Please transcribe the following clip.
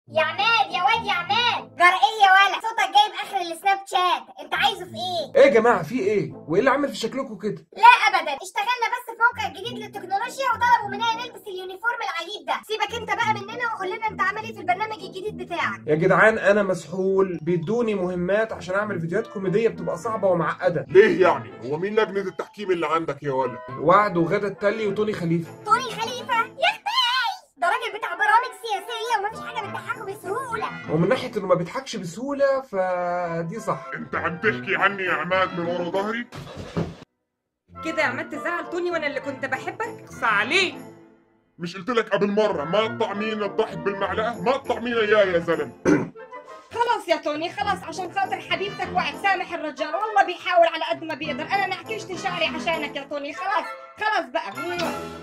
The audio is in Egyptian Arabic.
يا عماد يا واد يا عماد جرى ايه يا ولا صوتك جايب اخر السناب شات انت عايزه في ايه ايه يا جماعه في ايه وايه اللي عامل في شكلكم كده لا ابدا اشتغلنا بس في موقع جديد للتكنولوجيا وطلبوا مننا نلبس اليونيفورم العجيب ده سيبك انت بقى مننا وقول لنا انت عامل ايه في البرنامج الجديد بتاعك يا جدعان انا مسحول بيدوني مهمات عشان اعمل فيديوهات كوميديه بتبقى صعبه ومعقده ليه يعني هو مين لجنه التحكيم اللي عندك يا ولا وعد وغدا التلي وتوني خليفه توني خليفه يا اختي ده راجل بتاع برامج سياسيه ومفيش حاجه بتضحكه بسهوله ومن ناحيه انه ما بيضحكش بسهوله فدي صح انت عم تحكي عني يا عماد من ورا ظهري كده يا عماد تزعل توني وانا اللي كنت بحبك اخصى عليك مش قلت لك قبل مره ما تطعمينا الضحك بالمعلقه ما تطعمينا اياه يا زلمه خلاص يا توني خلاص عشان خاطر حبيبتك وقت سامح الرجال والله بيحاول على قد ما بيقدر انا نعكشت شعري عشانك يا توني خلاص خلاص بقى